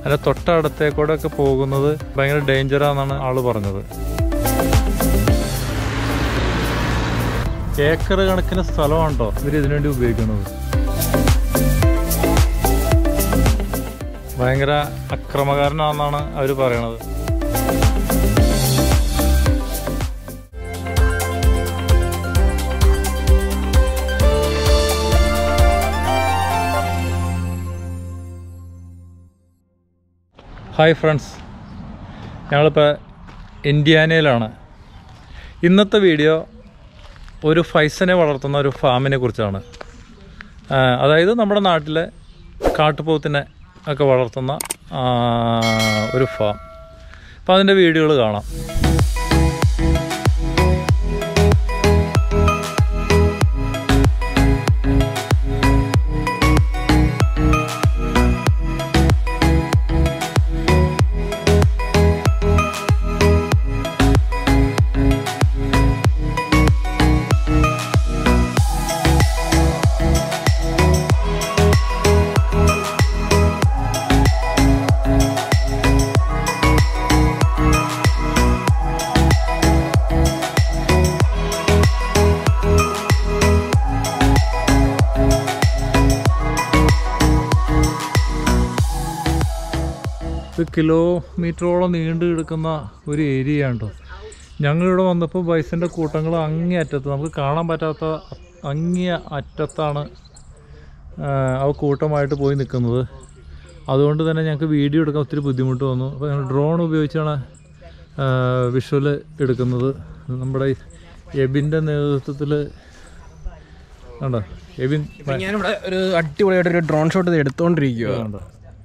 അതിൻ്റെ തൊട്ടടുത്തേക്കൂടെ ഒക്കെ പോകുന്നത് ഭയങ്കര ഡേഞ്ചറാണെന്നാണ് ആള് പറഞ്ഞത് ഏക്കർ കണക്കിന് സ്ഥലമാണോ ഇവർ ഇതിനുവേണ്ടി ഉപയോഗിക്കുന്നത് ഭയങ്കര അക്രമകാരനാണെന്നാണ് അവർ പറയണത് ഹായ് ഫ്രണ്ട്സ് ഞങ്ങളിപ്പോൾ ഇന്ത്യാനയിലാണ് ഇന്നത്തെ വീഡിയോ ഒരു ഫൈസനെ വളർത്തുന്ന ഒരു ഫാമിനെ കുറിച്ചാണ് ആ, അതായത് നമ്മുടെ നാട്ടിലെ കാട്ടുപോത്തിനെ ഒക്കെ വളർത്തുന്ന ആ, ഒരു ഫാം അപ്പോൾ അതിൻ്റെ വീഡിയോകൾ കാണാം ഇത് കിലോമീറ്ററോളം നീണ്ടു കിടക്കുന്ന ഒരു ഏരിയ ഉണ്ടോ ഞങ്ങളിവിടെ വന്നപ്പോൾ ബൈസിൻ്റെ കൂട്ടങ്ങൾ അങ്ങേ അറ്റത്ത് നമുക്ക് കാണാൻ പറ്റാത്ത അങ്ങേ അറ്റത്താണ് ആ, അവ കൂട്ടമായിട്ട് പോയി നിൽക്കുന്നത് അതുകൊണ്ട് തന്നെ ഞങ്ങൾക്ക് വീഡിയോ എടുക്കാൻ ഒത്തിരി ബുദ്ധിമുട്ട് വന്നു അപ്പോൾ ഞങ്ങൾ ഡ്രോൺ ഉപയോഗിച്ചാണ് വിഷ്വൽ എടുക്കുന്നത് നമ്മുടെ എബിൻ്റെ നേതൃത്വത്തിൽ കണ്ടോ എബിൻ ഇപ്പൊ ഞാനിവിടെ ഒരു അടിപൊളിയായിട്ട് ഒരു ഡ്രോൺ ഷോട്ട് എടുത്തോണ്ടിരിക്കുക കണ്ടോ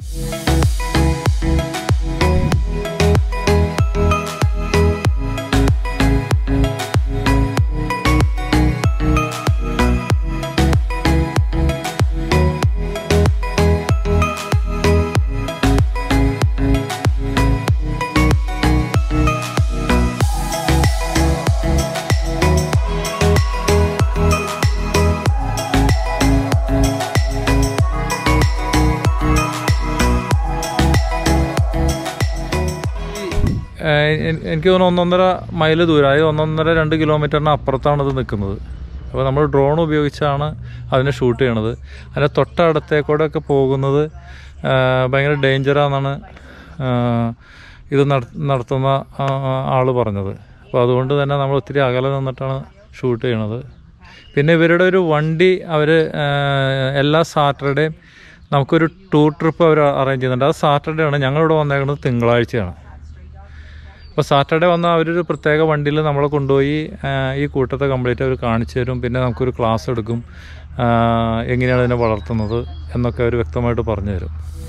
ഏഹ് എൻ- എനിക്ക് തോന്നുന്നു ഒന്നൊന്നര മൈൽ ദൂരം അതായത് ഒന്നൊന്നര രണ്ട് കിലോമീറ്ററിന് അപ്പുറത്താണ് ഇത് നിൽക്കുന്നത് അപ്പോൾ നമ്മൾ ഡ്രോൺ ഉപയോഗിച്ചാണ് അതിനെ ഷൂട്ട് ചെയ്യണത് അതിൻ്റെ തൊട്ടടുത്തേക്കൂടെ ഒക്കെ പോകുന്നത് ഏഹ് ഭയങ്കര ഡേഞ്ചറാണെന്നാണ് ഏഹ് ഇത് നട- നടത്തുന്ന ആൾ പറഞ്ഞത് അപ്പോൾ അതുകൊണ്ട് തന്നെ നമ്മൾ ഒത്തിരി അകലെ നിന്നിട്ടാണ് ഷൂട്ട് ചെയ്യണത് പിന്നെ ഇവരുടെ ഒരു വണ്ടി അവർ എല്ലാ സാറ്റർഡേയും നമുക്കൊരു ടൂർ ട്രിപ്പ് അവർ അറേഞ്ച് ചെയ്യുന്നുണ്ട് അത് സാറ്റർഡേ ആണ് ഞങ്ങളിവിടെ വന്നേക്കുന്നത് തിങ്കളാഴ്ചയാണ് അപ്പോൾ സാറ്റർഡേ വന്നാൽ അവരൊരു പ്രത്യേക വണ്ടിയിൽ നമ്മളെ കൊണ്ടുപോയി ആ, ഈ കൂട്ടത്തെ കംപ്ലീറ്റ് അവർ കാണിച്ചു തരും പിന്നെ നമുക്കൊരു ക്ലാസ് എടുക്കും ആ, എങ്ങനെയാണ് ഇതിനെ വളർത്തുന്നത് എന്നൊക്കെ അവർ വ്യക്തമായിട്ട് പറഞ്ഞു തരും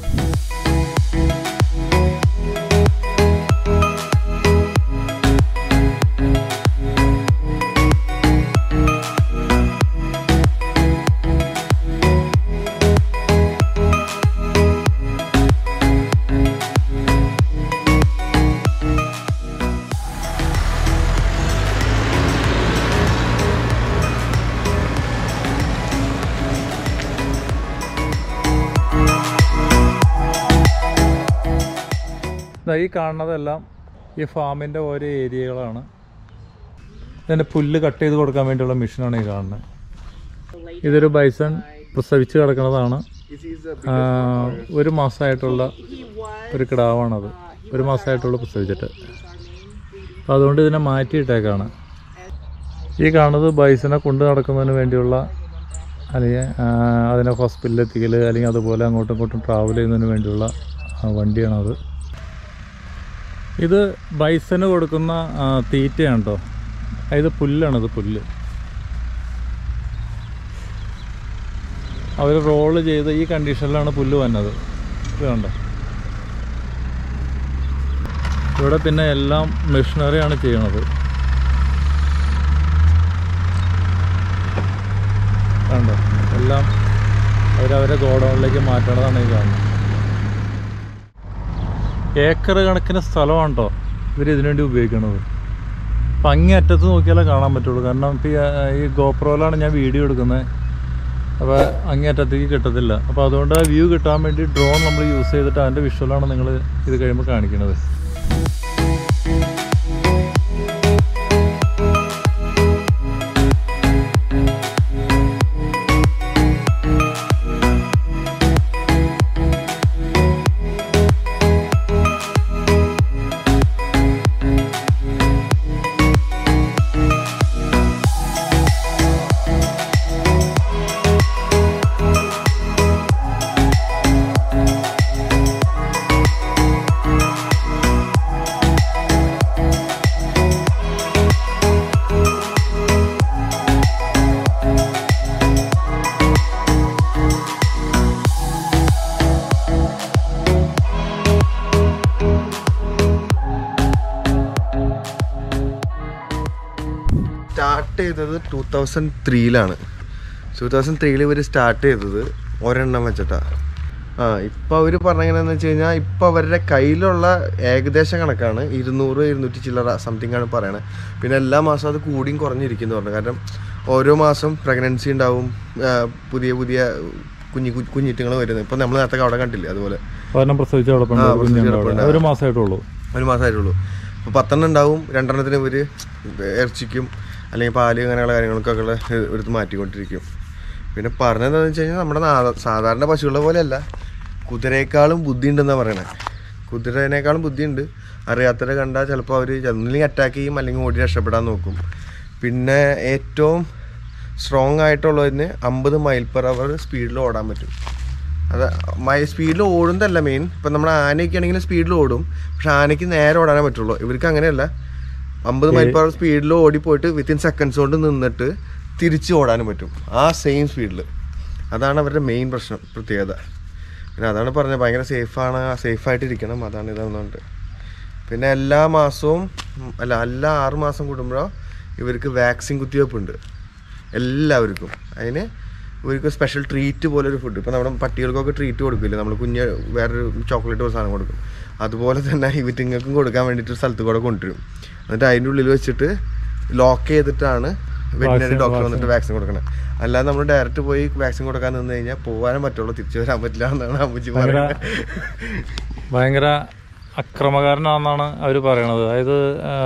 ദാ ഈ കാണുന്നതെല്ലാം ഈ ഫാമിൻ്റെ ഓരോ ഏരിയകളാണ് ഇതിൻ്റെ പുല്ല് കട്ട് ചെയ്ത് കൊടുക്കാൻ വേണ്ടിയുള്ള മെഷീനാണ് ഈ കാണുന്നത് ഇതൊരു ബൈസൺ പ്രസവിച്ച് കിടക്കുന്നതാണ് ആ, ഒരു മാസമായിട്ടുള്ള ഒരു കിടാവാണത് ഒരു മാസമായിട്ടുള്ള പ്രസവിച്ചിട്ട് അപ്പോൾ അതുകൊണ്ട് ഇതിനെ മാറ്റിയിട്ടേക്കാണ് ഈ കാണുന്നത് ബൈസിനെ കൊണ്ട് നടക്കുന്നതിന് വേണ്ടിയുള്ള അല്ലെങ്കിൽ ആ, അതിനെ ഹോസ്പിറ്റലിൽ എത്തിക്കൽ അല്ലെങ്കിൽ അതുപോലെ അങ്ങോട്ടും ഇങ്ങോട്ടും ട്രാവൽ ചെയ്യുന്നതിന് വേണ്ടിയുള്ള ആ, വണ്ടിയാണത് ഇത് ബൈസന് കൊടുക്കുന്ന ആ, തീറ്റയാണ് കേട്ടോ ഇത് പുല്ലാണിത് പുല്ല് അവർ റോള് ചെയ്ത് ഈ കണ്ടീഷനിലാണ് പുല്ല് വന്നത് ഇത് കണ്ടോ ഇവിടെ പിന്നെ എല്ലാം മെഷീനറിയാണ് ചെയ്യണത് കണ്ടോ എല്ലാം അവരവരെ ഗോഡൗണിലേക്ക് മാറ്റണതാണ് ഈ കാണുന്നത് ഏക്കർ കണക്കിന് സ്ഥലമാണോ ഇവർ ഇതിനുവേണ്ടി ഉപയോഗിക്കണത് അപ്പം അങ്ങേ അറ്റത്ത് നോക്കിയാലേ കാണാൻ പറ്റുള്ളൂ കാരണം ഇപ്പം ഈ, ആ, ഈ ഗോപ്രോയിലാണ് ഞാൻ വീഡിയോ എടുക്കുന്നത് അപ്പോൾ അങ്ങേറ്റത്തേക്ക് കിട്ടത്തില്ല അപ്പോൾ അതുകൊണ്ട് ആ വ്യൂ കിട്ടാൻ വേണ്ടി ഡ്രോൺ നമ്മൾ യൂസ് ചെയ്തിട്ട് അതിൻ്റെ വിഷ്വലാണ് നിങ്ങൾ ഇത് കഴിയുമ്പോൾ കാണിക്കുന്നത് സ്റ്റാർട്ട് ചെയ്തത് ടൂ തൗസൻഡ് ത്രീയിലാണ് ടൂ തൗസൻഡ് ത്രീയിൽ ഇവർ സ്റ്റാർട്ട് ചെയ്തത് ഒരെണ്ണം വെച്ചിട്ടാ ആ ഇപ്പോൾ അവർ പറഞ്ഞെങ്ങനെയാന്ന് വെച്ച് കഴിഞ്ഞാൽ ഇപ്പോൾ അവരുടെ കയ്യിലുള്ള ഏകദേശ കണക്കാണ് ഇരുന്നൂറ് ഇരുന്നൂറ്റി ചില്ലറ സംതിങ് ആണ് പറയണത് പിന്നെ എല്ലാ മാസവും അത് കൂടിയും കുറഞ്ഞിരിക്കുന്നു പറഞ്ഞു കാരണം ഓരോ മാസം പ്രഗ്നൻസി ഉണ്ടാവും ആ, പുതിയ പുതിയ കുഞ്ഞി കു- കുഞ്ഞിറ്റുങ്ങൾ വരുന്നത് ഇപ്പം നമ്മൾ നേരത്തെ അവിടെ കണ്ടില്ലേ അതുപോലെ ഒരെണ്ണം പ്രസവിച്ച ആ, പ്രസവിച്ച കിടപ്പുണ്ട്. ഒരു മാസമായിട്ടുള്ളൂ ഒരു മാസമായിട്ടുള്ളൂ അപ്പോൾ പത്തെണ്ണം ഉണ്ടാവും രണ്ടെണ്ണത്തിന് ഇവർ ഇറച്ചിക്കും അല്ലെങ്കിൽ പാല് അങ്ങനെയുള്ള കാര്യങ്ങൾക്കൊക്കെ ഉള്ള എടുത്ത് മാറ്റിക്കൊണ്ടിരിക്കും പിന്നെ പറഞ്ഞതെന്ന് വെച്ച് കഴിഞ്ഞാൽ നമ്മുടെ നാ- സാധാരണ പശുക്കളെ പോലെയല്ല കുതിരയേക്കാളും ബുദ്ധി ഉണ്ടെന്നാണ് പറയണത് കുതിരേനേക്കാളും ബുദ്ധിയുണ്ട് അറിയാത്തവരെ കണ്ടാൽ ചിലപ്പോൾ അവർ ഒന്നില്ലെങ്കിൽ അറ്റാക്ക് ചെയ്യും അല്ലെങ്കിൽ ഓടി രക്ഷപ്പെടാൻ നോക്കും പിന്നെ ഏറ്റവും സ്ട്രോങ് ആയിട്ടുള്ളതിന് അമ്പത് മൈൽ പെർ അവർ സ്പീഡിൽ ഓടാൻ പറ്റും അത് മൈ സ്പീഡിൽ ഓടുന്നതല്ല മെയിൻ ഇപ്പം നമ്മുടെ ആനയൊക്കെ ആണെങ്കിൽ സ്പീഡിൽ ഓടും പക്ഷെ ആനയ്ക്ക് നേരെ ഓടാനേ പറ്റുള്ളൂ ഇവർക്ക് അങ്ങനെയല്ല അമ്പത് മൈൽ പെർ സ്പീഡിൽ ഓടിപ്പോയിട്ട് വിത്തിൻ സെക്കൻഡ്സ് കൊണ്ട് നിന്നിട്ട് തിരിച്ച് ഓടാനും പറ്റും ആ സെയിം സ്പീഡിൽ അതാണ് അവരുടെ മെയിൻ പ്രശ്നം പ്രത്യേകത പിന്നെ അതാണ് പറഞ്ഞത് ഭയങ്കര സേഫാണ് സേഫായിട്ടിരിക്കണം അതാണ് ഇതെന്നുണ്ട് പിന്നെ എല്ലാ മാസവും ഉം, അല്ല എല്ലാ ആറ് മാസം കൂടുമ്പോഴോ ഇവർക്ക് വാക്സിൻ കുത്തിവെപ്പുണ്ട് എല്ലാവർക്കും അതിന് ഇവർക്ക് സ്പെഷ്യൽ ട്രീറ്റ് പോലെ ഒരു ഫുഡ് ഇപ്പം നമ്മുടെ പട്ടികൾക്കൊക്കെ ട്രീറ്റ് കൊടുക്കില്ലേ നമ്മൾ കുഞ്ഞ് വേറൊരു ചോക്ലേറ്റ് പോലെ സാധനം കൊടുക്കും അതുപോലെ തന്നെ ഇവറ്റിങ്ങൾക്കും കൊടുക്കാൻ വേണ്ടിയിട്ട് ഒരു സ്ഥലത്ത് കൂടെ കൊണ്ടുവരും എന്നിട്ട് അതിൻ്റെ ഉള്ളിൽ വെച്ചിട്ട് ലോക്ക് ചെയ്തിട്ടാണ് വെറ്റിനറി ഡോക്ടർ വന്നിട്ട് വാക്സിൻ കൊടുക്കണം അല്ലാതെ നമ്മൾ ഡയറക്റ്റ് പോയി വാക്സിൻ കൊടുക്കാൻ നിന്ന് കഴിഞ്ഞാൽ പോകാനും പറ്റുള്ളൂ തിരിച്ചു വരാൻ പറ്റില്ല എന്നാണ് അമ്മച്ചി പറയുന്നത് ഭയങ്കര അക്രമകാരനാണെന്നാണ് അവർ പറയണത് അതായത്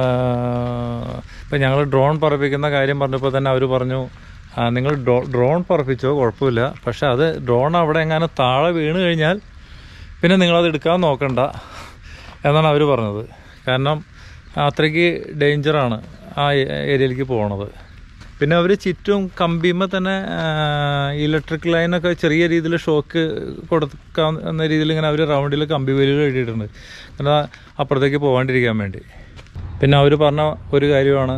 ഇപ്പം ഞങ്ങൾ ഡ്രോൺ പറപ്പിക്കുന്ന കാര്യം പറഞ്ഞപ്പോൾ തന്നെ അവർ പറഞ്ഞു "ആ, നിങ്ങൾ ഡ്രോ- ഡ്രോൺ പറപ്പിച്ചോ കുഴപ്പമില്ല പക്ഷെ അത് ഡ്രോൺ അവിടെ എങ്ങാനും താഴെ വീണ് കഴിഞ്ഞാൽ പിന്നെ നിങ്ങളത് എടുക്കാൻ നോക്കണ്ട എന്നാണ് അവർ പറഞ്ഞത് കാരണം അത്രയ്ക്ക് ഡേഞ്ചറാണ് ആ ഏരിയയിലേക്ക് പോണത് പിന്നെ അവർ ചുറ്റും കമ്പിയുമ്പോൾ തന്നെ ഇലക്ട്രിക് ലൈനൊക്കെ ചെറിയ രീതിയിൽ ഷോക്ക് കൊടുക്കാവുന്ന രീതിയിൽ ഇങ്ങനെ അവർ റൗണ്ടിൽ കമ്പി വേലികൾ ഇട്ടിട്ടുണ്ട് കാരണം അപ്പുറത്തേക്ക് പോകാണ്ടിരിക്കാൻ വേണ്ടി പിന്നെ അവർ പറഞ്ഞ ഒരു കാര്യമാണ്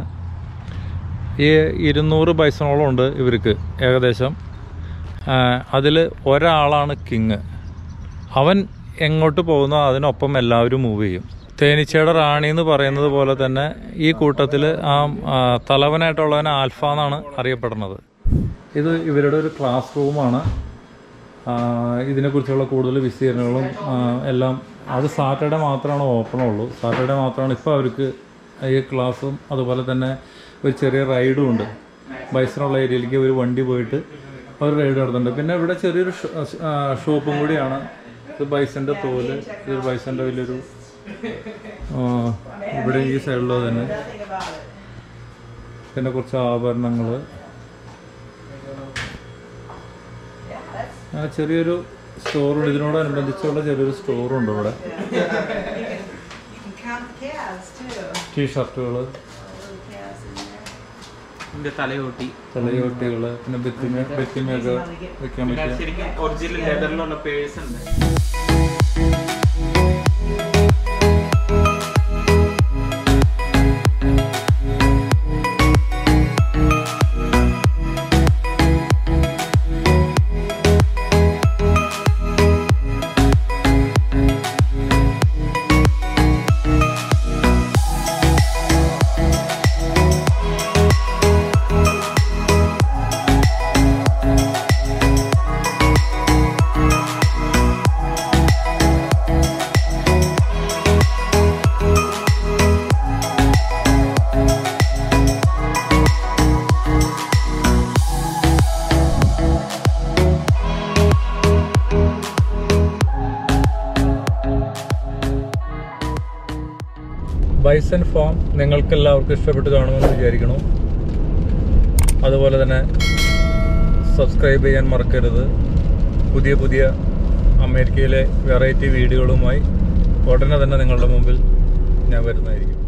ഈ ഇരുന്നൂറ് ബൈസണോളം ഉണ്ട് ഇവർക്ക് ഏകദേശം അതിൽ ഒരാളാണ് കിങ് അവൻ എങ്ങോട്ട് പോകുന്നോ അതിനൊപ്പം എല്ലാവരും മൂവ് ചെയ്യും തേനീച്ചയുടെ റാണി എന്ന് പറയുന്നത് പോലെ തന്നെ ഈ കൂട്ടത്തിൽ ആ ആ, തലവനായിട്ടുള്ളവനെ ആൽഫ എന്നാണ് അറിയപ്പെടുന്നത് ഇത് ഇവരുടെ ഒരു ക്ലാസ് റൂമാണ് ആ, ഇതിനെക്കുറിച്ചുള്ള കൂടുതൽ വിശദീകരണങ്ങളും ആ, എല്ലാം അത് സാറ്റർഡേ മാത്രമാണ് ഓപ്പൺ ഉള്ളൂ സാറ്റർഡേ മാത്രമാണ് ഇപ്പോൾ അവർക്ക് ഈ ക്ലാസ്സും അതുപോലെ തന്നെ ഒരു ചെറിയ റൈഡും ഉണ്ട് ബൈസിനുള്ള ഏരിയയിലേക്ക് ഒരു വണ്ടി പോയിട്ട് ഒരു റൈഡ് നടത്തുന്നുണ്ട് പിന്നെ ഇവിടെ ചെറിയൊരു ഷോ- ആ, ഷോപ്പും കൂടിയാണ് ഇത് ബൈസൻ്റെ തോല് ഇത് ബൈസൻ്റെ വലിയൊരു ആ, ഇവിടെ ഈ സൈഡിലത് തന്നെ പിന്നെ കുറച്ച് ആഭരണങ്ങൾ ആ ചെറിയൊരു സ്റ്റോറുണ്ട് ഇതിനോടനുബന്ധിച്ചുള്ള ചെറിയൊരു സ്റ്റോറുണ്ട് ഇവിടെ You can count the calves too. ടീ ഷർട്ടുകൾ Little calves in there. ഇതിന്റെ തലയോട്ടി തലയോട്ടികൾ പിന്നെ ബെത്തിമ ബെത്തിമയൊക്കെ വെക്കാൻ പിന്നെ പറ്റിയ ശരിക്കും ഒറിജിനൽ ലെതറിലുള്ള പേഴ്സ് ഉണ്ട് ബൈസൺ ഫാം നിങ്ങൾക്ക് എല്ലാവർക്കും ഇഷ്ടപ്പെട്ട് കാണുമെന്ന് വിചാരിക്കുന്നു അതുപോലെ തന്നെ സബ്സ്ക്രൈബ് ചെയ്യാൻ മറക്കരുത് പുതിയ പുതിയ അമേരിക്കയിലെ വെറൈറ്റി വീഡിയോകളുമായി ഉടനെ തന്നെ നിങ്ങളുടെ മുമ്പിൽ ഞാൻ വരുന്നതായിരിക്കും